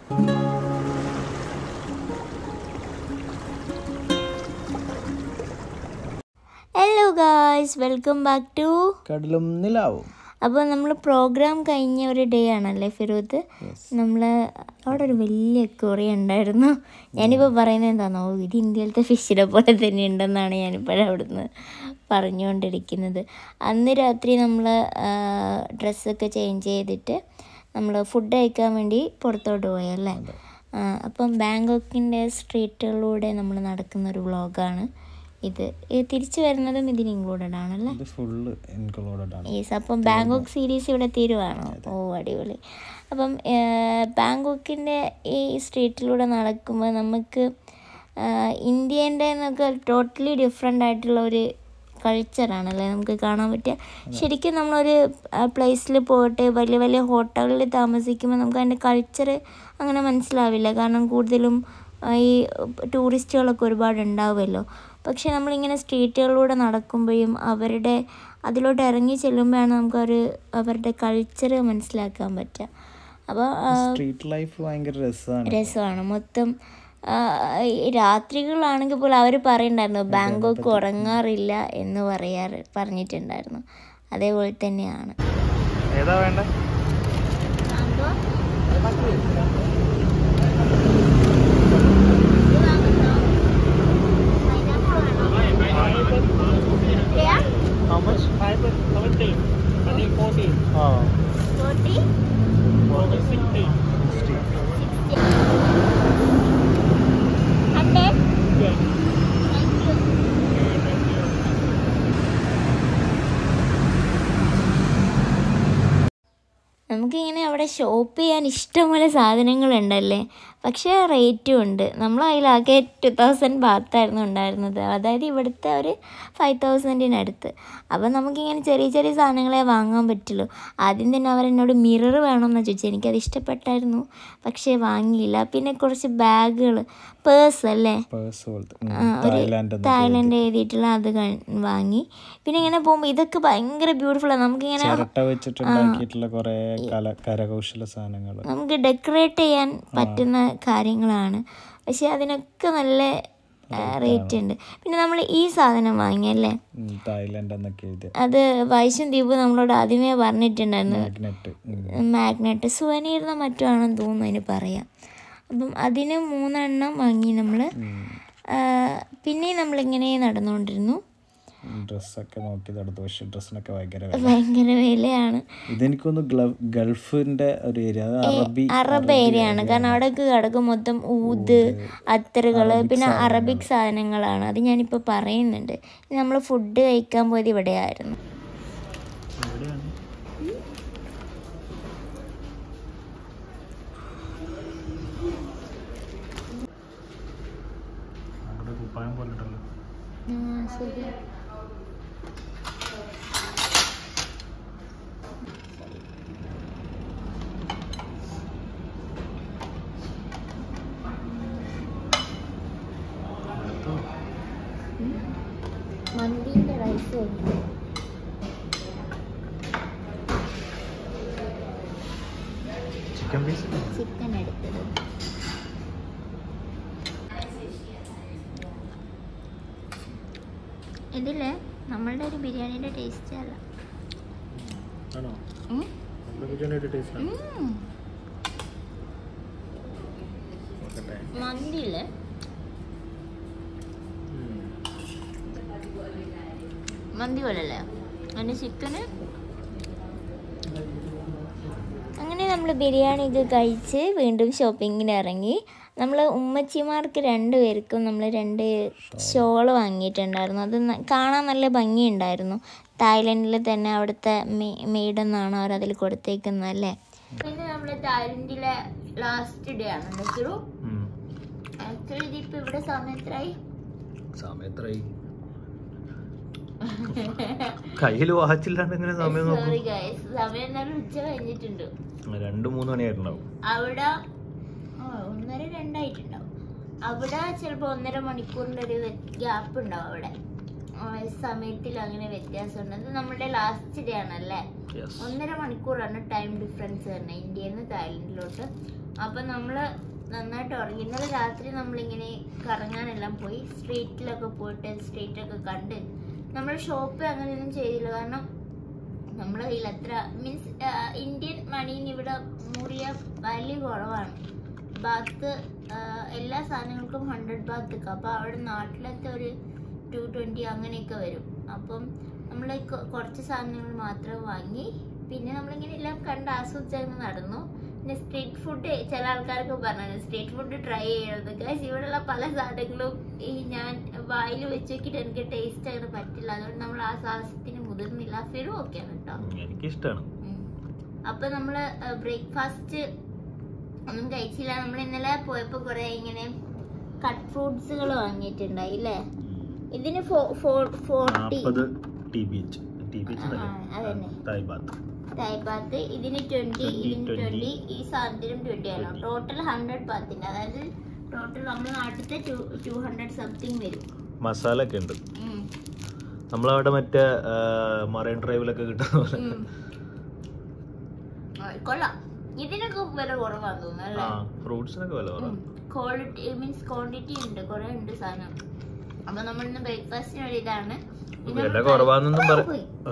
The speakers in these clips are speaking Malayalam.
Hello guys welcome back to കടലും നിലാവും അപ്പോൾ നമ്മൾ പ്രോഗ്രാം കഴിഞ്ഞ ഒരു ഡേ ആണല്ലേ ഫിറൂത്ത് നമ്മൾ അവിടെ ഒരു വലിയ കൊറി ഉണ്ടായിരുന്നു ഞാനിപ്പോൾ പറയുന്നത് എന്താണോ ഇത് ഇന്ത്യയിലത്തെ ഫിഷിനെ പോലെ തന്നെ ഉണ്ടെന്നാണ് ഞാനിപ്പോഴും അവിടുന്ന് പറഞ്ഞുകൊണ്ടിരിക്കുന്നത് അന്ന് രാത്രി നമ്മൾ ഡ്രസ്സൊക്കെ ചേഞ്ച് ചെയ്തിട്ട് നമ്മൾ ഫുഡ് കഴിക്കാൻ വേണ്ടി പുറത്തോട്ട് പോയല്ലേ ആ, അപ്പം ബാങ്കോക്കിൻ്റെ സ്ട്രീറ്റുകളിലൂടെ നമ്മൾ നടക്കുന്ന ഒരു വ്ളോഗാണ് ഇത് ഇത് തിരിച്ചു വരുന്നതും ഇതിന് ഇൻക്ലൂഡഡ് ആണല്ലേ ഇത് ഫുള്ള് ഇൻക്ലൂഡഡ് ആണ് യെസ് അപ്പം ബാങ്കോക്ക് സീരീസ് ഇവിടെ തീരുവാണോ ഓ അടിപൊളി അപ്പം ഏർ, ബാങ്കോക്കിൻ്റെ ഈ സ്ട്രീറ്റിലൂടെ നടക്കുമ്പോൾ നമുക്ക് ഇന്ത്യേൻ്റെ എന്നൊക്കെ ടോട്ടലി ഡിഫറെൻ്റ് ആയിട്ടുള്ള ഒരു കൾച്ചറാണല്ലേ നമുക്ക് കാണാൻ പറ്റുക ശരിക്കും നമ്മളൊരു പ്ലേസിൽ പോയിട്ട് വലിയ വലിയ ഹോട്ടലിൽ താമസിക്കുമ്പോൾ നമുക്ക് അതിൻ്റെ കൾച്ചർ അങ്ങനെ മനസ്സിലാവില്ല കാരണം കൂടുതലും ആ, ഈ ടൂറിസ്റ്റുകളൊക്കെ ഒരുപാട് ഉണ്ടാവുമല്ലോ പക്ഷെ നമ്മളിങ്ങനെ സ്ട്രീറ്റുകളിലൂടെ നടക്കുമ്പോഴും അവരുടെ അതിലോട്ട് ഇറങ്ങി ചെല്ലുമ്പോഴാണ് നമുക്കൊരു അവരുടെ കൾച്ചർ മനസ്സിലാക്കാൻ പറ്റുക അപ്പോൾ സ്ട്രീറ്റ് ലൈഫ് ഭയങ്കര രസമാണ് രസമാണ് മൊത്തം ആ, ഈ രാത്രികളാണെങ്കിൽ പോലും അവർ പറയുന്നുണ്ടായിരുന്നു ബാങ്കോക്ക് ഉറങ്ങാറില്ല എന്ന് പറയാറ് പറഞ്ഞിട്ടുണ്ടായിരുന്നു അതേപോലെ തന്നെയാണ് ഏതാ വേണ്ട How much? ആ നമുക്കിങ്ങനെ അവിടെ ഷോപ്പ് ചെയ്യാൻ ഇഷ്ടംപോലെ സാധനങ്ങളുണ്ടല്ലേ പക്ഷേ റേറ്റും ഉണ്ട് നമ്മൾ അതിലാകെ ടു തൗസൻഡ് ബാത്തായിരുന്നു ഉണ്ടായിരുന്നത് അതായത് ഇവിടുത്തെ ഒരു ഫൈവ് തൗസൻഡിനടുത്ത് അപ്പം നമുക്കിങ്ങനെ ചെറിയ ചെറിയ സാധനങ്ങളെ വാങ്ങാൻ പറ്റുള്ളൂ ആദ്യം തന്നെ അവർ എന്നോട് മിറർ വേണമെന്ന് ചോദിച്ചു എനിക്കത് ഇഷ്ടപ്പെട്ടായിരുന്നു പക്ഷേ വാങ്ങിയില്ല പിന്നെ കുറച്ച് ബാഗുകൾ പേഴ്സ് അല്ലേ പേഴ്സ് പോലത്തെ ആ, ഒരു തായ്ലാൻഡ് തായ്ലൻഡ് എഴുതിയിട്ടുള്ള അത് ക- വാങ്ങി പിന്നെ ഇങ്ങനെ പോകുമ്പോൾ ഇതൊക്കെ ഭയങ്കര ബ്യൂട്ടിഫുള്ളാണ് നമുക്കിങ്ങനെ ചിരട്ട വെച്ചിട്ടുണ്ടാക്കിയിട്ടുള്ള കുറെ കല കരകൗശല സാധനങ്ങൾ നമുക്ക് ഡെക്കറേറ്റ് ചെയ്യാൻ പറ്റുന്ന കാര്യങ്ങളാണ് പക്ഷെ അതിനൊക്കെ നല്ല റേറ്റ് ഉണ്ട് പിന്നെ നമ്മൾ ഈ സാധനം വാങ്ങിയല്ലേ തായ്ലാൻഡ് എന്നൊക്കെ എഴുതിയ അത് വൈശും ദീപ് നമ്മളോട് ആദ്യമേ പറഞ്ഞിട്ടുണ്ടായിരുന്നു മാഗ്നറ്റ് മാഗ്നറ്റ് സുവനീർന്ന മറ്റോ ആണെന്ന് തോന്നുന്നു അതിന് പറയാം അപ്പം അതിന് മൂന്നെണ്ണം വാങ്ങി നമ്മൾ പിന്നെ നമ്മളിങ്ങനെ നടന്നുകൊണ്ടിരുന്നു ഡ്രസ്സൊക്കെ നോക്കി നടന്നു പക്ഷെ ഡ്രസ്സിനൊക്കെ ഭയങ്കര വില. ഭയങ്കര വിലയാണ് ഇതെനിക്കൊന്ന് ഗ്ലവ് ഗൾഫിന്റെ ഒരു ഏരിയ അത് അറബി അറബ് ഏരിയ ആണ് കാരണം അവിടെയൊക്കെ കിടക്കും മൊത്തം ഊത് അത്തറുകൾ പിന്നെ അറബിക് സാധനങ്ങളാണ് അത് ഞാനിപ്പോൾ പറയുന്നുണ്ട് നമ്മൾ ഫുഡ് കഴിക്കാൻ പോയത് ഇവിടെയായിരുന്നു അവിടെ കുപ്പായം പോലെ ഉണ്ടല്ലോ ശരി മന്തിൻ്റെ റൈസ് ചിക്കൻ പീസ് ചിക്കൻ എടുത്തത് ഇതില്ലേ നമ്മളുടെ ഒരു ബിരിയാണിയുടെ ടേസ്റ്റ് അല്ല ആണോ ഉം. നമ്മുടെ ബിരിയാണിയുടെ ടേസ്റ്റ് ഉം. നോക്കട്ടെ മന്തിയില്ലേ മന്തി പോലല്ലേ അതിൻ്റെ ചിക്കന് അങ്ങനെ നമ്മൾ ബിരിയാണി ഒക്കെ കഴിച്ച് വീണ്ടും ഷോപ്പിങ്ങിന് ഇറങ്ങി നമ്മൾ ഉമ്മച്ചിമാർക്ക് രണ്ട് പേർക്കും നമ്മൾ രണ്ട് ഷോള് വാങ്ങിയിട്ടുണ്ടായിരുന്നു അത് ന- കാണാൻ നല്ല ഭംഗിയുണ്ടായിരുന്നു തായ്ലൻഡിൽ തന്നെ അവിടുത്തെ മെയ്ഡ് എന്നാണ് അവർ അതിൽ കൊടുത്തേക്കുന്നത് അല്ലേ പിന്നെ നമ്മൾ തായ്ലൻഡിലെ ലാസ്റ്റ് ഡേ ആണ് ആക്ച്വലി ഇതിപ്പോൾ ഇവിടെ സമയം എത്രയായി സമയത്രായി കയ്യിൽ വാച്ചില്ലാണ്ട് എങ്ങനെ സമയം നോക്കും സോറി ഗൈസ് സമയം എന്നാലും ഉച്ച കഴിഞ്ഞിട്ടുണ്ട് രണ്ട് മൂന്ന് മണിയായിട്ടുണ്ടാവും അവിടെ ആ, ഒന്നര രണ്ടായിട്ടുണ്ടാവും അവിടെ ചിലപ്പോൾ ഒന്നര മണിക്കൂറിൻ്റെ ഒരു ഗ്യാപ്പ് ഉണ്ടാവും അവിടെ സമയത്തിൽ അങ്ങനെ വ്യത്യാസമുണ്ട് അത് നമ്മുടെ ലാസ്റ്റ് ഡേ ആണല്ലേ യെസ് ഒന്നര മണിക്കൂറാണ് ടൈം ഡിഫറൻസ് തന്നെ ഇന്ത്യയിൽ നിന്ന് തായ്ലൻഡിലോട്ട് അപ്പം നമ്മൾ നന്നായിട്ട് ഉറങ്ങി ഇന്നലെ രാത്രി നമ്മളിങ്ങനെ കറങ്ങാനെല്ലാം പോയി സ്ട്രീറ്റിലൊക്കെ പോയിട്ട് സ്ട്രീറ്റൊക്കെ കണ്ട് നമ്മൾ ഷോപ്പ് അങ്ങനെയൊന്നും ചെയ്തില്ല കാരണം നമ്മുടെ കയ്യിൽ അത്ര മീൻസ് ഇന്ത്യൻ മണീന് ഇവിടെ മൂറിയ വാല്യൂ കുറവാണ് ബാത്ത് എല്ലാ സാധനങ്ങൾക്കും ഹൺഡ്രഡ് ബാത്ത് ഒക്കെ അപ്പോൾ അവിടെ നാട്ടിലത്തെ ഒരു ടു ട്വൻറ്റി അങ്ങനെയൊക്കെ വരും അപ്പം നമ്മൾ കുറച്ച് സാധനങ്ങൾ മാത്രം വാങ്ങി പിന്നെ നമ്മളിങ്ങനെ എല്ലാം കണ്ട് ആസ്വദിച്ചങ്ങ് നടന്നു പിന്നെ സ്ട്രീറ്റ് ഫുഡ് ചില ആൾക്കാർക്ക് പറഞ്ഞു സ്ട്രീറ്റ് ഫുഡ് ട്രൈ ചെയ്യണത് ഗൈസ് ഇവിടെയുള്ള പല സാധനങ്ങളും ഈ ഞാൻ വായിൽ വെച്ച് നോക്കിയിട്ട് എനിക്ക് ടേസ്റ്റ് അങ്ങനെ പറ്റില്ല അതുകൊണ്ട് നമ്മൾ ആ സാഹസത്തിന് മുതിർന്നില്ല ഫിറും ഒക്കെയാണ് കേട്ടോ എനിക്കിഷ്ടമാണ് ഉം. അപ്പൊ നമ്മള് ബ്രേക്ക്ഫാസ്റ്റ് ഒന്നും കഴിച്ചില്ല നമ്മൾ ഇന്നലെ പോയപ്പോ കുറെ ഇങ്ങനെ കട്ട് ഫ്രൂട്ട്സുകൾ വാങ്ങിയിട്ടുണ്ടായി അല്ലേ ഇതിന് ഫോർട്ടി നാൽപ്പത് T B H T B H ആ, അതന്നെ. തായ് ബാത്ത് തായ്പാത്ത് ഇതിന് ട്വന്റി 20, ഇതിന് 20. ട്വന്റി ഈ സാധനത്തിനും ട്വന്റി ആണ് ടോട്ടൽ ഹൺഡ്രഡ് പാത്തിന്റെ അതായത് ടോട്ടൽ നമ്മുടെ നാട്ടിലത്തെ ടു ഹൺഡ്രഡ് സംതിങ് വരും മസാല ഒക്കെ ഉണ്ട് ഉം. നമ്മളവിടെ മറ്റേ മറൈൻ ഡ്രൈവിലൊക്കെ കിട്ടുന്ന പോലെ ഉം. ആ, കൊള്ളാം ഇതിനൊക്കെ വില കുറവാന്ന് തോന്നുന്നു അല്ലേ ആ ഫ്രൂട്ട്സിനൊക്കെ വില കുറവാ ക്വാളിറ്റി മീൻസ് ക്വാണ്ടിറ്റി ഉണ്ട് കുറെ ഉണ്ട് സാധനം അപ്പൊ നമ്മൾ ഇന്ന് ബ്രേക്ക്ഫാസ്റ്റിന് ഒരു ഇതാണ് പിന്നെ വില നമ്മൾ കുറവാന്നൊന്നും പറ പോയി. ആ.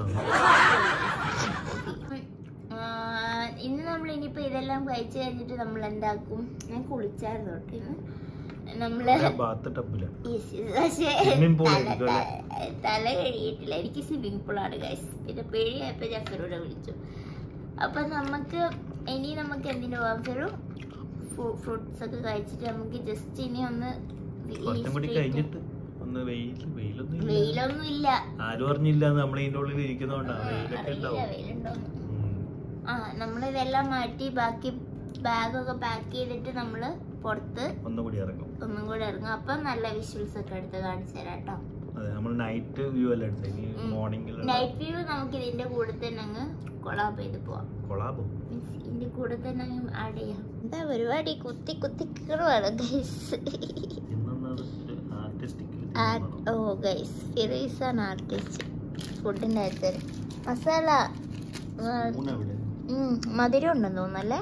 ആ, ഇന്ന് നമ്മൾ ഇനിയിപ്പോ ഇതെല്ലാം കഴിച്ചു കഴിഞ്ഞിട്ട് നമ്മൾ എന്താക്കും ഞാൻ കുളിച്ചായിരുന്നു തൊട്ട് ഇന്ന് നമ്മള് ബാത്ത് ടബില് Yes, yes. പക്ഷേ Swimming pool തല- ആയിരിക്കും അല്ലേ? ത- തല കഴിയിട്ടില്ല എനിക്ക് സ്വിമ്മിംഗ് പൂളാണ് ഗൈസ് പിന്നെ പേടിയായപ്പോ ജഫറൂടെ വിളിച്ചു അപ്പൊ നമുക്ക് ഇനി നമുക്ക് എന്തിനു പോകാം ഫെറു ഫ്രൂട്ട്സ് ഒക്കെ കഴിച്ചിട്ട് നമുക്ക് ജസ്റ്റ് ഇനി ഒന്ന് ഈ കുറച്ചും കൂടി street- കഴിഞ്ഞിട്ട് ഒന്ന് വെയിൽ വെയിലൊന്നും ഇല്ല വെയിലൊന്നും ഇല്ല ആരും അറിഞ്ഞില്ല നമ്മൾ ഇതിന്റെ ഉള്ളിൽ ഇരിക്കുന്നോണ്ടാ വെയിലൊക്കെ അറിയില്ല ഉണ്ടാവും വെയിലുണ്ടോന്ന് ഉം. ആ നമ്മളിതെല്ലാം മാറ്റി ബാക്കി ബാഗൊക്കെ പാക്ക് ചെയ്തിട്ട് നമ്മള് പുറത്ത് ഒന്നും കൂടി ഇറങ്ങും ഒന്നും കൂടെ ഇറങ്ങും അപ്പൊ നല്ല വിഷ്വൽസ് ഒക്കെ എടുത്ത് കാണിച്ചു തരാം കേട്ടോ അതെ നമ്മൾ നൈറ്റ് വ്യൂ അല്ല എടുത്തത് ഇനി ഉം. മോർണിംഗിൽ നൈറ്റ് വ്യൂ നമുക്ക് ഇതിന്റെ കൂടെ തന്നെ അങ്ങ് കൊളാബ് ചെയ്ത് പോവാം കൊളാബോ Means ഇതിന്റെ കൂടെ തന്നെ അങ്ങ് ആഡ് ചെയ്യാം എന്താ പരിപാടി കുത്തി കുത്തി കീറുവാണ് ഗൈസ് ഇന്നത് ആർട്ടിസ്റ്റിക്കൽ ഓ ഗൈസ് ഫിറീസ് ആണ് ആർട്ടിസ്റ്റ് ഫുഡിന്റെ അകത്ത് മസാല ആ, എവിടെ ഉം, മധുരം ഉണ്ടെന്ന് തോന്നുന്നല്ലേ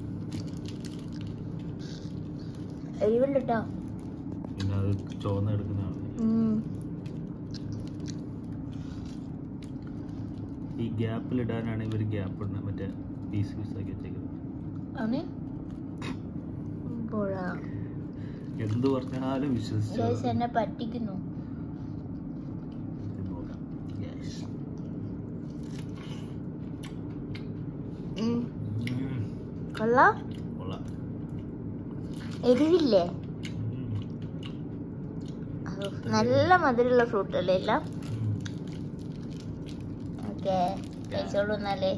എരിവുണ്ട് കേട്ടോ പിന്നെ അത് ചുവന്ന് എടുക്കുന്നതാണ് ഈ ഗ്യാപ്പിൽ ഇടാനാണ് ഇവർ ഗ്യാപ്പ് ഇടുന്നത് മറ്റേ പീസ് പീസ് ആക്കി വെച്ചേക്കുന്നത് ആണ് പുഴ എന്ത് പറഞ്ഞാലും വിശ്വസിച്ചു ഗൈസ് എന്നെ പറ്റിക്കുന്നു നോക്കാം Yes. ഉം, ഉം. കൊള്ളാം കൊള്ളാം എരിവില്ലേ ഉം. ഔ, നല്ല മധുരമുള്ള ഫ്രൂട്ട് അല്ലേ എല്ലാം ഉം. ഓക്കെ കഴിച്ചോളൂ എന്നാലേ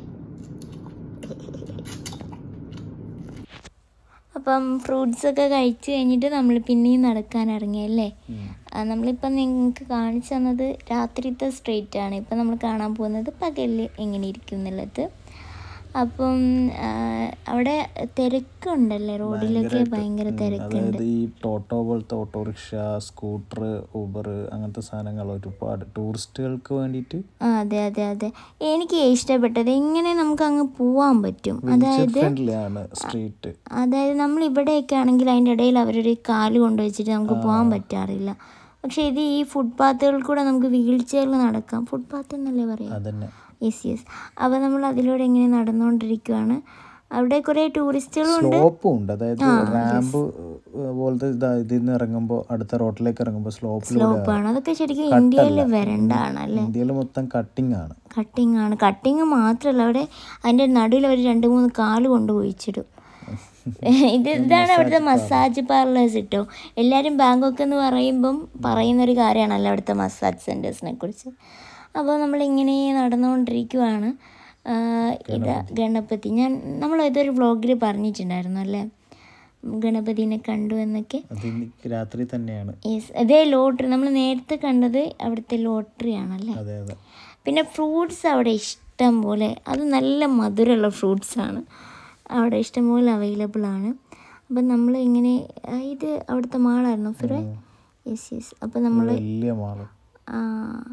അപ്പം ഫ്രൂട്ട്സ് ഒക്കെ കഴിച്ചു കഴിഞ്ഞിട്ട് നമ്മൾ പിന്നെയും നടക്കാൻ ഇറങ്ങിയല്ലേ ഉം. ആ, നമ്മളിപ്പം നിങ്ങൾക്ക് കാണിച്ചു തന്നത് രാത്രിത്തെ സ്ട്രീറ്റ് ആണ് ഇപ്പം നമ്മൾ കാണാൻ പോകുന്നത് പകലിൽ എങ്ങനെ ഇരിക്കും എന്നുള്ളത് അപ്പം ആ, അവിടെ തിരക്കുണ്ടല്ലേ റോഡിലൊക്കെ ഭയങ്കര ഉം. തിരക്കുണ്ട് അതായത് ഈ ടോട്ടോ പോലത്തെ ഓട്ടോറിക്ഷ സ്കൂട്ടർ ഊബർ അങ്ങനത്തെ സാധനങ്ങൾ ഒരുപാട് ടൂറിസ്റ്റുകൾക്ക് വേണ്ടിയിട്ട് ആ അതെ അതെ അതെ എനിക്ക് ഇഷ്ടപ്പെട്ടത് എങ്ങനെ നമുക്ക് അങ്ങ് പോവാൻ പറ്റും അതായത് ഫ്രണ്ട്ലി ആണ് സ്ട്രീറ്റ് അതായത് നമ്മൾ ഇവിടെയൊക്കെ ആണെങ്കിൽ അതിൻ്റെ ഇടയിൽ അവരൊരു കാല് കൊണ്ടുവച്ചിട്ട് നമുക്ക് പോകാൻ പറ്റാറില്ല പക്ഷേ ഇത് ഈ ഫുട്പാത്തുകളിൽ കൂടെ നമുക്ക് വീൽ ചെയറിൽ നടക്കാം ഫുട്പാത്ത് എന്നല്ലേ പറയാം അതന്നെ യെസ് യെസ് അപ്പോൾ നമ്മൾ അതിലൂടെ ഇങ്ങനെ നടന്നുകൊണ്ടിരിക്കുകയാണ് അവിടെ കുറേ ടൂറിസ്റ്റുകളും ഉണ്ട് സ്ലോപ്പും ഉണ്ട് അതായത് റാമ്പ് പോലത്തെ ഇതാ ഇതിൽ നിന്ന് ഇറങ്ങുമ്പോൾ അടുത്ത റോഡിലേക്ക് ഇറങ്ങുമ്പോൾ സ്ലോപ്പിലൂടെ സ്ലോപ്പാണ് അതൊക്കെ ശരിക്കും ഇന്ത്യയിൽ വരണ്ടാണ് അല്ലേ ഇന്ത്യയിൽ മൊത്തം കട്ടിങ് ആണ് കട്ടിങ് ആണ് കട്ടിങ് മാത്രമല്ല അവിടെ അതിൻ്റെ നടുവിൽ അവർ രണ്ട് മൂന്ന് കാല് കൊണ്ട് കുഴിച്ചിടും ഇത് ഇതാണ് അവിടുത്തെ മസാജ് പാർലേഴ്സ് കേട്ടോ എല്ലാവരും ബാങ്കോക്ക് എന്ന് പറയുമ്പം പറയുന്നൊരു കാര്യമാണല്ലോ അവിടുത്തെ മസാജ് സെൻറ്റേഴ്സിനെ കുറിച്ച് അപ്പോൾ നമ്മളിങ്ങനെ നടന്നുകൊണ്ടിരിക്കുവാണ് ആഹ് ഇത് ഗണപതി ഞാൻ നമ്മൾ ഏതൊരു വ്ളോഗിൽ പറഞ്ഞിട്ടുണ്ടായിരുന്നു അല്ലേ ഗണപതിനെ കണ്ടു എന്നൊക്കെ അത് ഇനി രാത്രി തന്നെയാണ് യെസ് അതേ ലോട്ടറി നമ്മൾ നേരത്തെ കണ്ടത് അവിടുത്തെ ലോട്ടറി ആണല്ലേ അതെ അതെ പിന്നെ ഫ്രൂട്ട്സ് അവിടെ ഇഷ്ടം പോലെ അത് നല്ല മധുരമുള്ള ഫ്രൂട്ട്സാണ് അവിടെ ഇഷ്ടം പോലെ അവൈലബിൾ ആണ് അപ്പം നമ്മൾ ഇങ്ങനെ ആ, ഇത് അവിടുത്തെ മാളായിരുന്നു ഫിറേ യെസ് യെസ് അപ്പം നമ്മൾ വലിയ മാള് ആ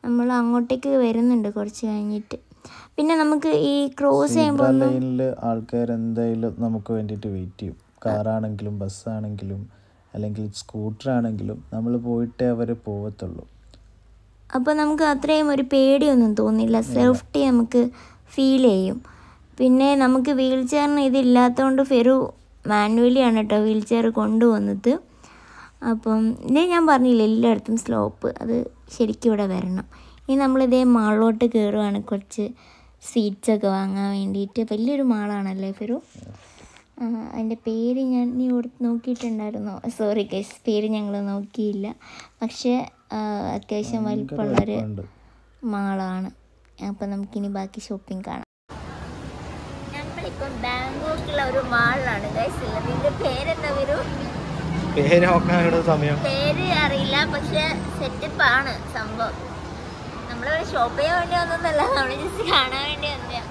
നമ്മൾ അങ്ങോട്ടേക്ക് വരുന്നുണ്ട് കുറച്ച് കഴിഞ്ഞിട്ട് പിന്നെ നമുക്ക് ഈ ക്രോസ് സീബ്ര ചെയ്യുമ്പോൾ ലൈനിൽ ആൾക്കാർ എന്തായാലും നമുക്ക് വേണ്ടിയിട്ട് വെയിറ്റ് ചെയ്യും കാറാണെങ്കിലും ബസ്സാണെങ്കിലും അല്ലെങ്കിൽ സ്കൂട്ടർ ആണെങ്കിലും നമ്മൾ പോയിട്ടേ അവർ പോവത്തുള്ളൂ അപ്പോൾ നമുക്ക് അത്രയും ഒരു പേടിയൊന്നും തോന്നില്ല സേഫ്റ്റി നമുക്ക് ഫീൽ ചെയ്യും പിന്നെ നമുക്ക് വീൽ ചെയറിന് ഇതില്ലാത്തതുകൊണ്ട് ഫെറു മാനുവലി ആണ് കേട്ടോ വീൽ ചെയർ കൊണ്ടുവന്നത് അപ്പം ഇതേ ഞാൻ പറഞ്ഞില്ല എല്ലായിടത്തും സ്ലോപ്പ് അത് ശരിക്കും ഇവിടെ വരണം ഇനി നമ്മളിതേ മാളിലോട്ട് കയറുവാണ് കുറച്ച് സ്വീറ്റ്സ് ഒക്കെ വാങ്ങാൻ വേണ്ടിയിട്ട് വലിയൊരു മാളാണല്ലേ ഫെറു ആ, അതിൻ്റെ പേര് ഞാൻ നീ കൊടുത്ത് നോക്കിയിട്ടുണ്ടായിരുന്നോ സോറി ഗൈസ് പേര് ഞങ്ങൾ നോക്കിയില്ല പക്ഷേ ആ, അത്യാവശ്യം വലിപ്പമുള്ളൊരു ഉണ്ട് മാളാണ് അപ്പം നമുക്കിനി ബാക്കി ഷോപ്പിംഗ് കാണാം നമ്മളിപ്പം ബാങ്കോക്കിലുള്ള ഒരു മാളിലാണ് ഗൈസ് ഉള്ളത് ഇതിൻ്റെ പേരെന്താ വരും പേര് നോക്കാനുള്ള സമയം പേര് അറിയില്ല പക്ഷെ സെറ്റപ്പ് ആണ് സംഭവം നമ്മളിവിടെ ഷോപ്പ് ചെയ്യാൻ വേണ്ടി വന്നതല്ല നമ്മൾ ജസ്റ്റ് കാണാൻ വേണ്ടി വന്നതാ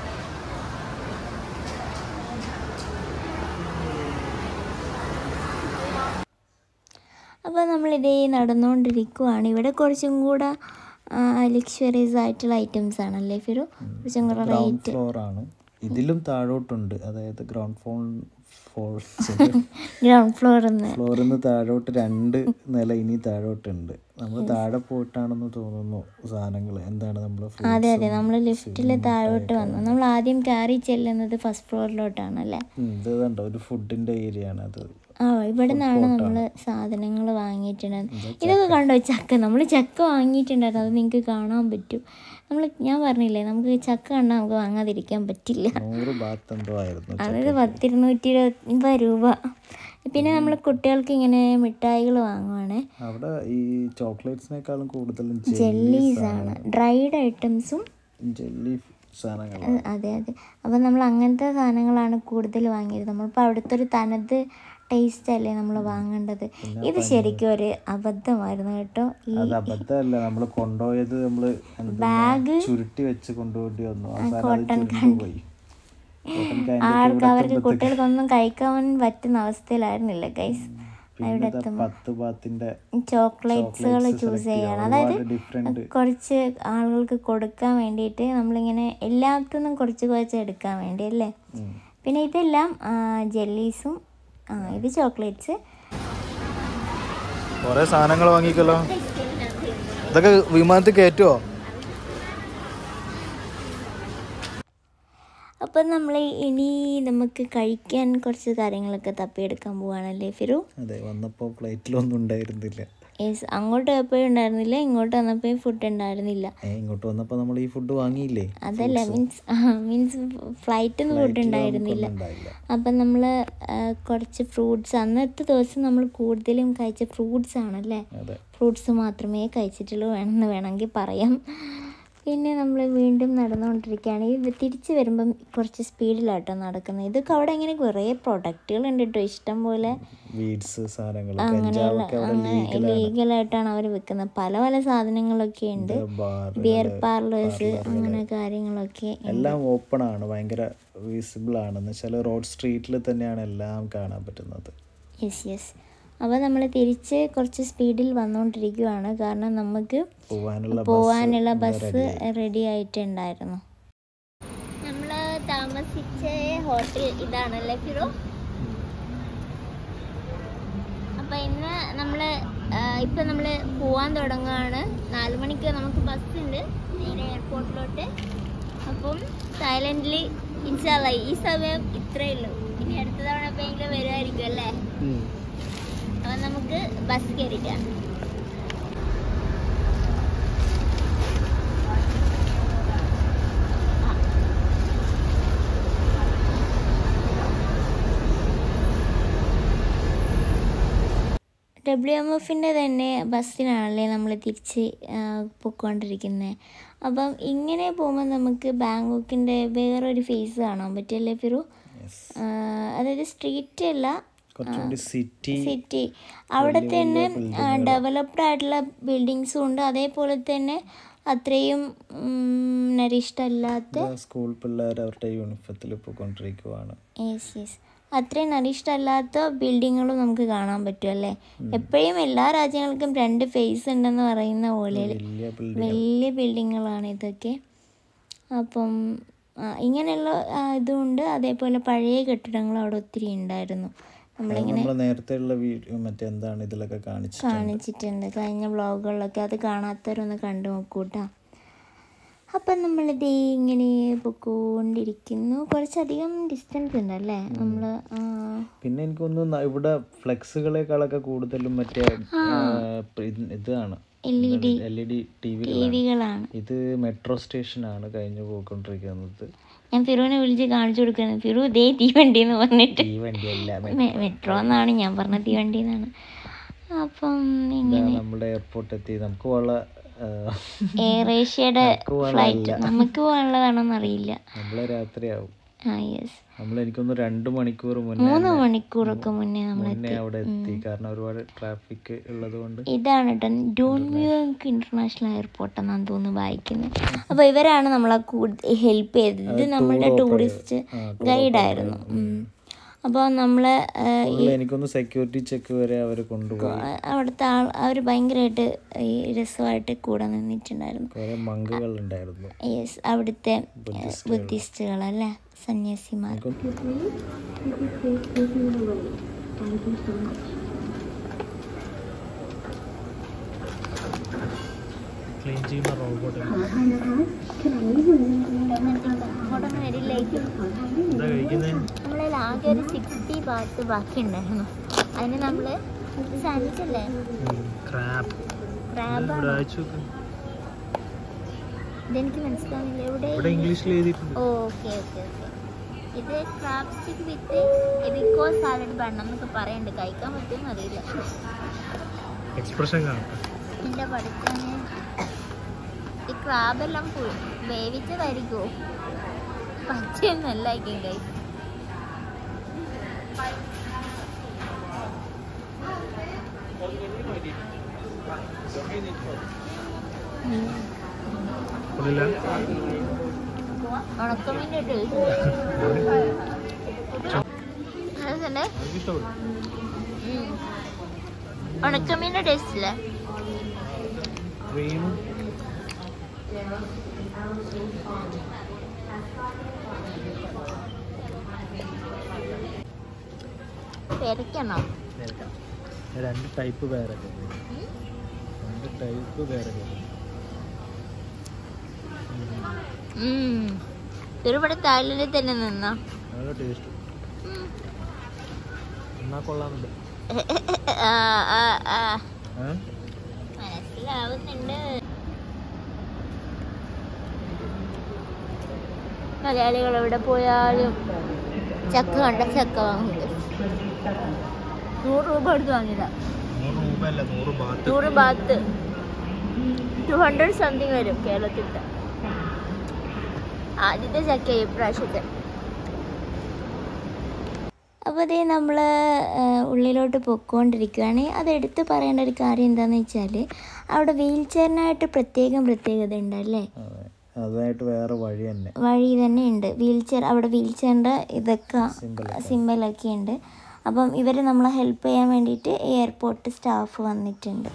അപ്പോൾ നമ്മളിതേ നടന്നുകൊണ്ടിരിക്കുവാണ് ഇവിടെ കുറച്ചും കൂടെ ലക്ഷറീസ് ആയിട്ടുള്ള ഐറ്റംസ് ആണല്ലേ ഫിറു കുറച്ചും കൂടെ ഗ്രൗണ്ട് റേറ്റ് ഫ്ലോർ ആണ് ഇതിലും താഴോട്ടുണ്ട് അതായത് ഗ്രൗണ്ട് ഫ്ലോർ ഫോർ ഗ്രൗണ്ട് ഫ്ലോറിൽ നിന്ന് ഫ്ലോറിൽ നിന്ന് താഴോട്ട് രണ്ട് നില ഇനി താഴോട്ടുണ്ട് നമ്മൾ താഴെ പോയിട്ടാണെന്ന് തോന്നുന്നു സാധനങ്ങൾ എന്താണ് നമ്മൾ അതെ അതെ നമ്മൾ ലിഫ്റ്റിൽ താഴോട്ട് വന്നു നമ്മൾ ആദ്യം കയറി ചെല്ലുന്നത് ഫസ്റ്റ് ഫ്ലോറിലോട്ടാണല്ലേ ഇത് കണ്ടോ ഒരു ഫുഡിന്റെ ഏരിയ ആണ് അത് ആ ഇവിടെ നിന്നാണ് നമ്മൾ സാധനങ്ങൾ വാങ്ങിയിട്ടുണ്ടായിരുന്നത് ഇതൊക്കെ കണ്ടോ ചക്ക നമ്മൾ ചക്ക വാങ്ങിയിട്ടുണ്ടായിരുന്നു അത് നിങ്ങൾക്ക് കാണാൻ പറ്റും നമ്മൾ ഞാൻ പറഞ്ഞില്ലേ നമുക്ക് ചക്ക കണ്ടാൽ നമുക്ക് വാങ്ങാതിരിക്കാൻ പറ്റില്ല നൂറ് ബാത്ത് എന്തോ ആയിരുന്നു അതായത് പത്തിരുന്നൂറ്റി ഇരുപത് രൂപ പിന്നെ നമ്മൾ കുട്ടികൾക്ക് ഇങ്ങനെ മിഠായികൾ വാങ്ങുവാണ് അവിടെ ഈ ചോക്ലേറ്റ്സിനേക്കാളും കൂടുതലും ജെല്ലീസ് ആണ് ഡ്രൈഡ് ഐറ്റംസും ജെല്ലി സാധനങ്ങൾ അഹ് അതെ അതെ അപ്പം നമ്മൾ അങ്ങനത്തെ സാധനങ്ങളാണ് കൂടുതൽ വാങ്ങിയത് നമ്മളിപ്പോൾ അവിടുത്തെ ഒരു തനത് ടേസ്റ്റ് അല്ലേ നമ്മൾ വാങ്ങേണ്ടത് ഇത് ശരിക്കും ഒരു അബദ്ധമായിരുന്നു കേട്ടോ ഈ അത് അബദ്ധമല്ല നമ്മൾ കൊണ്ടുപോയത് നമ്മള് എന്ത് ബാഗ് ചുരുട്ടി വെച്ച് കൊണ്ടുപോയി വന്നു അവസാനം അത് ചുരുട്ടി പോയി കോട്ടൺ candy ആൾക്ക് അവർക്ക് കുട്ടികൾക്കൊന്നും കഴിക്കാൻ പറ്റുന്ന അവസ്ഥയിലായിരുന്നില്ല ഗൈസ് പിന്നെ ഇതാ പത്ത് ബാത്തിന്റെ ചോക്ലേറ്റ്സുകൾ ചൂസ് ചെയ്യണം അതായത് ഡിഫറെന്റ് കുറച്ച് ആളുകൾക്ക് കൊടുക്കാൻ വേണ്ടിയിട്ട് നമ്മളിങ്ങനെ എല്ലാത്തിനും കുറച്ച് കുറച്ച് എടുക്കാൻ വേണ്ടി അല്ലേ പിന്നെ ഇതെല്ലാം ജെല്ലീസും ആ ഇത് ചോക്ലേറ്റ്സ് കൊറേ സാധനങ്ങൾ വാങ്ങിക്കല്ലോ ഇതൊക്കെ വിമാനത്തിൽ കയറ്റുമോ അപ്പം നമ്മൾ ഇനി നമുക്ക് കഴിക്കാൻ കുറച്ച് കാര്യങ്ങളൊക്കെ തപ്പിയെടുക്കാൻ പോവാണല്ലേ ഫിറു അതെ വന്നപ്പോ ഫ്ലൈറ്റിലൊന്നും ഉണ്ടായിരുന്നില്ല യെസ് അങ്ങോട്ട് പോയപ്പോഴും ഉണ്ടായിരുന്നില്ല ഇങ്ങോട്ട് വന്നപ്പോഴും ഫുഡ് ഉണ്ടായിരുന്നില്ല ഏ ഇങ്ങോട്ട് വന്നപ്പോ നമ്മൾ ഈ ഫുഡ് വാങ്ങിയില്ലേ അതല്ല മീൻസ് മീൻസ് ഫ്ലൈറ്റിൽ നിന്ന് ഫുഡ് ഉണ്ടായിരുന്നില്ല ഉണ്ടായില്ല അപ്പം നമ്മൾ കുറച്ച് ഫ്രൂട്ട്സ് അന്നത്തെ ദിവസം നമ്മൾ കൂടുതലും കഴിച്ച ഫ്രൂട്ട്സ് ആണല്ലേ അതെ ഫ്രൂട്ട്സ് മാത്രമേ കഴിച്ചിട്ടുള്ളൂ വേണമെന്ന് വേണമെങ്കിൽ പറയാം പിന്നെ നമ്മൾ വീണ്ടും നടന്നുകൊണ്ടിരിക്കുകയാണ് ഈ തിരിച്ച് വരുമ്പം കുറച്ച് സ്പീഡിലാട്ടോ നടക്കുന്നത് ഇതൊക്കെ അവിടെ ഇങ്ങനെ കുറേ പ്രൊഡക്റ്റുകൾ ഉണ്ട് കേട്ടോ ഇഷ്ടം പോലെ വീഡ്സ് സാധനങ്ങൾ അങ്ങനെയുള്ള കഞ്ചാവൊക്കെ അവിടെ അങ്ങനെ ലീഗലായിട്ടാണ് അവർ വിൽക്കുന്നത് പല പല സാധനങ്ങളൊക്കെ ഉണ്ട് ബാർ ബിയർ പാർലേഴ്സ് അങ്ങനെ കാര്യങ്ങളൊക്കെ എല്ലാം ഓപ്പൺ ആണ് ഭയങ്കര വിസിബിൾ ആണ് എന്ന് വെച്ചാൽ റോഡ് സ്ട്രീറ്റിൽ തന്നെയാണ് എല്ലാം കാണാൻ പറ്റുന്നത് യെസ് യെസ് അപ്പോൾ നമ്മൾ തിരിച്ച് കുറച്ച് സ്പീഡിൽ വന്നുകൊണ്ടിരിക്കുകയാണ് കാരണം നമുക്ക് പോവാനുള്ള പോവാനുള്ള ബസ് റെഡി ആയിട്ടുണ്ടായിരുന്നു നമ്മൾ താമസിച്ച ഹോട്ടൽ ഇതാണല്ലേ ഫിറോ അപ്പം ഇന്ന് നമ്മൾ ഇപ്പം നമ്മൾ പോവാൻ തുടങ്ങുകയാണ് നാല് മണിക്ക് നമുക്ക് ബസ് ഉണ്ട് നേരെ എയർപോർട്ടിലോട്ട് അപ്പം തായ്ലൻഡിൽ ഇൻഷാല്ല ഈ സമയം ഇത്രയേ ഉള്ളൂ ഇനി അടുത്ത തവണ എപ്പോഴെങ്കിലും വരുമായിരിക്കും അല്ലേ അപ്പം നമുക്ക് ബസ് കയറിയിട്ടാണ് ഡബ്ല്യു എം എഫിൻ്റെ തന്നെ ബസ്സിലാണല്ലേ നമ്മൾ തിരിച്ച് പൊയ്ക്കൊണ്ടിരിക്കുന്നത് അപ്പം ഇങ്ങനെ പോകുമ്പോൾ നമുക്ക് ബാങ്കോക്കിൻ്റെ വേറൊരു ഫേസ് കാണാൻ പറ്റുമല്ലേ ഫിറു ആ, അതായത് സ്ട്രീറ്റ് അല്ല കുറച്ചുകൂടി സിറ്റി സിറ്റി അവിടെ തന്നെ ഡെവലപ്ഡ് ആയിട്ടുള്ള ബിൽഡിങ്സും ഉണ്ട് അതേപോലെ തന്നെ അത്രയും നരിഷ്ടല്ലാത്ത സ്കൂൾ പിള്ളേർ അവരുടെ യൂണിഫോത്തിൽ പോയിക്കൊണ്ടിരിക്കുവാണ് യെസ് യെസ് അത്രയും അനിഷ്ടമല്ലാത്ത ബിൽഡിങ്ങുകളും നമുക്ക് കാണാൻ പറ്റും അല്ലേ എപ്പോഴും എല്ലാ രാജ്യങ്ങൾക്കും രണ്ട് ഫേസ് ഉണ്ടെന്ന് പറയുന്ന പോലെ വലിയ ബിൽഡിംഗ് വലിയ ബിൽഡിങ്ങുകളാണ് ഇതൊക്കെ അപ്പം ആ, ഇങ്ങനെയുള്ള ആ, ഇതുമുണ്ട് അതേപോലെ പഴയ കെട്ടിടങ്ങളും അവിടെ ഒത്തിരി ഉണ്ടായിരുന്നു നമ്മളിങ്ങനെ നമ്മൾ നേരത്തെ ഉള്ള വീഡിയോ മറ്റേ എന്താണ് ഇതിലൊക്കെ കാണിച്ചു കാണിച്ചിട്ടുണ്ട് കഴിഞ്ഞ വ്ളോഗുകളിലൊക്കെ അത് കാണാത്തവരൊന്ന് കണ്ടു നോക്കൂട്ടാ അപ്പം നമ്മളിത് ഇങ്ങനെ പൊക്കോണ്ടിരിക്കുന്നു കുറച്ചധികം ഡിസ്റ്റൻസ് ഉണ്ടല്ലേ നമ്മൾ പിന്നെ എനിക്കൊന്ന് ഇവിടെ ഫ്ലെക്സുകളെക്കാളൊക്കെ കൂടുതലും മറ്റേ ആ, ഇത്- ഇതാണ് L E D L E D T T വികളാണ് വികളാണ് ഇത് മെട്രോ സ്റ്റേഷനാണ് കഴിഞ്ഞു പോയിക്കൊണ്ടിരിക്കുന്നത് ഞാൻ ഫിറുവിനെ വിളിച്ച് കാണിച്ചു കൊടുക്കുന്നത് ഫിറു ഇതേ തീവണ്ടി എന്ന് പറഞ്ഞിട്ട് ഈ വണ്ടിയല്ല മെ- മെട്രോ എന്നാണ് ഞാൻ പറഞ്ഞ തീവണ്ടി എന്നാണ് അപ്പം ഇങ്ങനെ നമ്മുടെ എയർപോർട്ട് എത്തി നമുക്ക് പോകാനുള്ള എയർ ഏഷ്യയുടെ ഫ്ലൈറ്റ് നമുക്ക് പോകാനുള്ളതാണോന്ന് അറിയില്ല നമ്മളെ രാത്രിയാവും ആ യെസ് നമ്മൾ എനിക്കൊന്ന് രണ്ട് മണിക്കൂർ മുന്നേ മൂന്ന് മണിക്കൂറൊക്കെ മുന്നേ നമ്മൾ മുന്നേ അവിടെ എത്തി കാരണം ഒരുപാട് ട്രാഫിക് ഉള്ളത് കൊണ്ട് ഇതാണ് കേട്ടോ ഡോൺമ്യൂക്ക് ഇന്റർനാഷണൽ എയർപോർട്ട് എന്നാണ് തോന്നുന്നു വായിക്കുന്നത് അപ്പോൾ ഇവരാണ് നമ്മളെ കൂടുതൽ ഹെൽപ്പ് ചെയ്തത് ഇത് നമ്മുടെ ടൂറിസ്റ്റ് ഗൈഡായിരുന്നു അപ്പോൾ നമ്മൾ full എനിക്കൊന്ന് സെക്യൂരിറ്റി ചെക്ക് വരെ അവർ കൊണ്ടുപോയി അവിടുത്തെ ആൾ അവർ ഭയങ്കരമായിട്ട് ഈ രസമായിട്ട് കൂടെ നിന്നിട്ടുണ്ടായിരുന്നു കുറെ മങ്കുകൾ ഉണ്ടായിരുന്നു യെസ് അവിടുത്തെ ബുദ്ധിസ്റ്റുകളല്ലേ സന്യാസിമാർ ക്ലീൻ ചെയ്യുന്ന റോബോട്ട് എന്താ കഴിക്കുന്നത് നമ്മളതിൽ ആകെ ഒരു സിക്സ്റ്റി ബാത്ത് ബാക്കി ഉണ്ടായിരുന്നു അതിന് നമ്മൾ സാൻഡ്വിച്ച് അല്ലേ ക്രാബ് ക്രാബാണ് അയച്ചു ഇതെനിക്ക് മനസ്സിലാവുന്നില്ല എവിടെ ഇവിടെ ഇംഗ്ലീഷിൽ എഴുതിയിട്ടുണ്ട് ഓക്കെ ഓക്കെ ഓക്കെ ഇത് ക്രാബ് സ്റ്റിക്ക് വിത്ത് എബിക്കോ സാലഡ് ബണ്ണം എന്നൊക്കെ പറയുന്നുണ്ട് കഴിക്കാൻ പറ്റുമെന്ന് അറിയില്ല എക്സ്പ്രഷൻ കാണാം എൻ്റെ പഠിച്ചാണ് ഈ ക്രാബെല്ലാം ഫുൾ വേവിച്ചതായിരിക്കുമോ പച്ചയൊന്നല്ലായിരിക്കും കൈ ഉണക്കമീൻ്റെ ടേസ്റ്റ് അതല്ലേ ഉണക്കമീൻ്റെ ടേസ്റ്റ് ഇല്ലേ ക്രീമും പെരക്കണോ രണ്ട് ടൈപ്പ് പേരൊക്കെ രണ്ട് ടൈപ്പ് പേരൊക്കെ ഒരുപാട് തായ്ലൻഡിൽ തന്നെ നിന്നോ നല്ല ടേസ്റ്റ് എന്നാ കൊള്ളാറുണ്ട് ആ, ആ, ആ. ഏഹ് മനസ്സിലാവുന്നുണ്ട് മലയാളികൾ എവിടെ പോയാലും ചക്ക കണ്ട ചക്ക വാങ്ങുന്നത് നൂറ് രൂപ എടുത്ത് വാങ്ങിയതാ നൂറ് രൂപ അല്ല നൂറ് ബാത്ത് നൂറ് ബാത്ത് ടു ഹൺഡ്രഡ് സംതിങ് വരും കേരളത്തിലത്തെ ആദ്യത്തെ ചക്ക ഈ പ്രാവശ്യത്തെ അപ്പോൾ അതേ നമ്മൾ ഉള്ളിലോട്ട് പൊയ്ക്കൊണ്ടിരിക്കുകയാണ് അത് എടുത്ത് പറയേണ്ട ഒരു കാര്യം എന്താണെന്ന് വെച്ചാൽ അവിടെ വീൽ ചെയറിനായിട്ട് പ്രത്യേകം പ്രത്യേകത ഉണ്ടല്ലേ അതെ അതായിട്ട് വേറെ വഴി തന്നെ വഴി തന്നെ ഉണ്ട് വീൽ ചെയർ അവിടെ വീൽ ചെയറിൻ്റെ ഇതൊക്കെ Symbol സിമ്പലൊക്കെ ഉണ്ട് അപ്പം ഇവർ നമ്മളെ ഹെൽപ്പ് ചെയ്യാൻ വേണ്ടിയിട്ട് എയർപോർട്ട് സ്റ്റാഫ് വന്നിട്ടുണ്ട്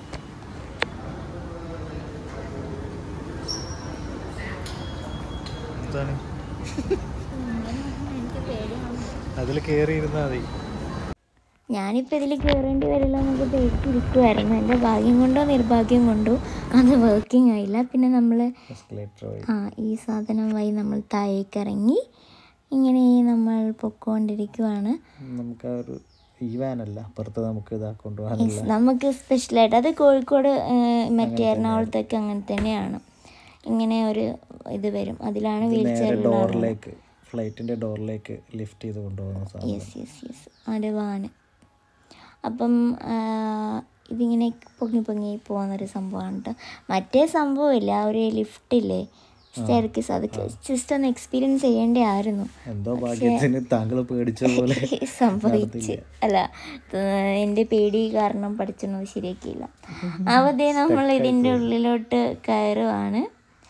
എന്താണ് എനിക്ക് പേടിയാണ് അതിൽ കയറി ഇരുന്നാൽ മതി ഞാനിപ്പോൾ ഇതിൽ കയറേണ്ടി വരില്ല എന്നൊക്കെ പേടിച്ചിരിക്കുമായിരുന്നു എൻ്റെ ഭാഗ്യം കൊണ്ടോ നിർഭാഗ്യം കൊണ്ടോ അത് വർക്കിംഗ് ആയില്ല പിന്നെ നമ്മൾ എസ്കലേറ്റർ വഴി ആ ഈ സാധനം വഴി നമ്മൾ താഴേക്ക് ഇറങ്ങി ഇങ്ങനെ നമ്മൾ പൊക്കോണ്ടിരിക്കുവാണ് നമുക്ക് ആ ഒരു ഈ വാനല്ല അപ്പുറത്ത് നമുക്ക് ഇതാ Yes, കൊണ്ടുപോകാനുള്ള നമുക്ക് സ്പെഷ്യലായിട്ട് അത് കോഴിക്കോട് ഏഹ്, മറ്റേ എറണാകുളത്തൊക്കെ അങ്ങനെ തന്നെയാണ് ഇങ്ങനെ ഒരു ഇത് വരും അതിലാണ് വീൽ നേരെ ചെയർ ഡോറിലേക്ക് ഫ്ലൈറ്റിന്റെ ഡോറിലേക്ക് ലിഫ്റ്റ് ചെയ്ത് കൊണ്ടുപോകുന്ന സാധനം യെസ് യെസ് യെസ് അത് വാന് അപ്പം ആ, ഇതിങ്ങനെ പൊങ്ങി പൊങ്ങി പോകുന്നൊരു സംഭവമാണ് കേട്ടോ മറ്റേ സംഭവമില്ല ആ ഒരു ലിഫ്റ്റില്ലേ സ്റ്റെയർക്കേസ് അത് ജസ്റ്റ് ഒന്ന് എക്സ്പീരിയൻസ് ചെയ്യേണ്ടതായിരുന്നു എന്തോ ഭാഗ്യത്തിന് താങ്കൾ പേടിച്ച പോലെ സംഭവിച്ച് അല്ല ഏഹ് എൻ്റെ പേടി കാരണം പഠിച്ചൊന്നും ശരിയാക്കിയില്ല അവധി നമ്മൾ ഇതിൻ്റെ ഉള്ളിലോട്ട് കയറുവാണ്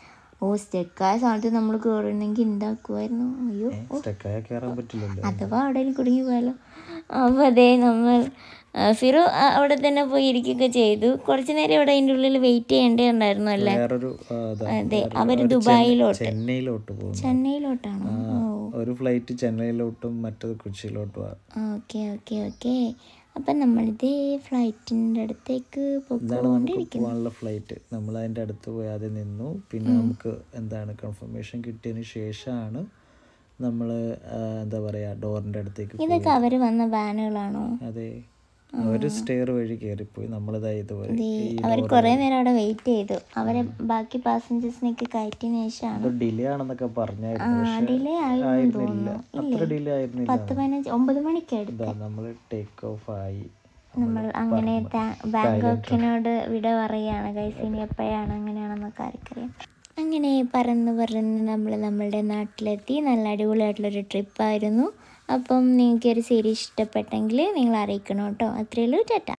ഓ സ്റ്റെക്കായ സ്ഥലത്ത് നമ്മൾ കയറണമെങ്കിൽ എന്താക്കുമായിരുന്നു അയ്യോ സ്റ്റക്കായ കയറാൻ പറ്റില്ലല്ലോ അഥവാ അവിടെ കുടുങ്ങി പോയാലോ അപ്പോൾ അതേ നമ്മൾ ആ, ഫിറു ആ, അവിടെ തന്നെ പോയി ഇരിക്കുകയൊക്കെ ചെയ്തു കുറച്ച് നേരം അവിടെ അതിൻ്റെ ഉള്ളിൽ വെയിറ്റ് ചെയ്യേണ്ടേ ഉണ്ടായിരുന്നു അല്ലേ വേറൊരു ആ, ഇതാ, അതെ വേറൊരു- അവർ ഒരു ചെന്നൈ- ദുബായിലോട്ട് ചെന്നൈയിലോട്ട് പോകുന്നു ചെന്നൈയിലോട്ടാണോ ആ, ഓ ഒരു ഫ്ലൈറ്റ് ചെന്നൈയിലോട്ടും മറ്റത് കൊച്ചിയിലോട്ടും ഓക്കെ ഓക്കെ ഓക്കെ അപ്പം നമ്മളിത് ഫ്ലൈറ്റിൻ്റെ അടുത്തേക്ക് ഇതാണ് നമുക്ക് പോയിക്കൊണ്ടിരിക്കുന്നു പോകാനുള്ള ഫ്ലൈറ്റ് നമ്മൾ അതിൻ്റെ അടുത്ത് പോയി ആദ്യം നിന്നു പിന്നെ നമുക്ക് എന്താണ് കൺഫർമേഷൻ കിട്ടിയതിന് ശേഷമാണ് നമ്മൾ എന്താ പറയുക ഡോറിൻ്റെ അടുത്തേക്ക് പോയി ഇതൊക്കെ അവർ വന്ന വാനുകളാണോ അതെ അവർ സ്റ്റെയർ വഴി കയറിപ്പോയി നമ്മളിതാ ഇതുപോലെ ഈ അവർ കുറേ നേരം അവിടെ വെയിറ്റ് ചെയ്തു അവരെ ബാക്കി പാസഞ്ചേഴ്സിനെയൊക്കെ കയറ്റിയതിന് ശേഷമാണ് ഡിലേ ആണെന്നൊക്കെ പറഞ്ഞായിരുന്നു പക്ഷെ ഡിലേ ആയിരുന്നു ആയിരുന്നില്ല അത്ര ഡിലേ ആയിരുന്നില്ല പത്ത് പതിനഞ്ച് ഒമ്പത് മണിക്കായിരുന്നു ഇതാ നമ്മൾ ടേക്ക് ഓഫ് ആയി നമ്മൾ അങ്ങനെ താ- ബാങ്കോക്കിനോട് വിട പറയുകയാണ് ഗൈസ് ഇനി എപ്പോഴാണ് അങ്ങനെയാണെന്നൊക്കെ ആർക്കറിയാം അങ്ങനെ പറന്ന് പറന്ന് നമ്മൾ നമ്മളുടെ നാട്ടിലെത്തി നല്ല അടിപൊളിയായിട്ടുള്ളൊരു ട്രിപ്പായിരുന്നു അപ്പം നിങ്ങൾക്ക് ഒരു സീരീസ് ഇഷ്ടപ്പെട്ടെങ്കിൽ നിങ്ങൾ അറിയിക്കണം കേട്ടോ അത്രയേ ഉള്ളൂ ടാറ്റ